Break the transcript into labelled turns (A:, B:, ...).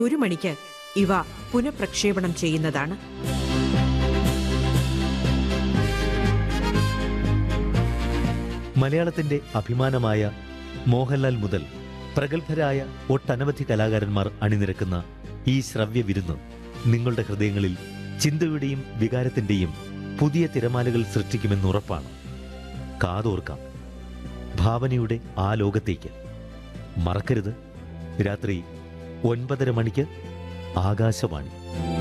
A: ഒരു മണിക്ക് ഇവ പുനഃപ്രക്ഷേപണം ചെയ്യുന്നതാണ്
B: മലയാളത്തിന്റെ അഭിമാനമായ മോഹൻലാൽ മുതൽ പ്രഗത്ഭരായ ഒട്ടനവധി കലാകാരന്മാർ അണിനിരക്കുന്ന ഈ ശ്രവ്യ വിരുന്ന് നിങ്ങളുടെ ഹൃദയങ്ങളിൽ ചിന്തയുടെയും വികാരത്തിന്റെയും പുതിയ തിരമാലകൾ സൃഷ്ടിക്കുമെന്നുറപ്പാണ് കാതോർക്കാം ഭാവനയുടെ ആ ലോകത്തേക്ക് മറക്കരുത് രാത്രി ഒൻപതര മണിക്ക് ആകാശവാണി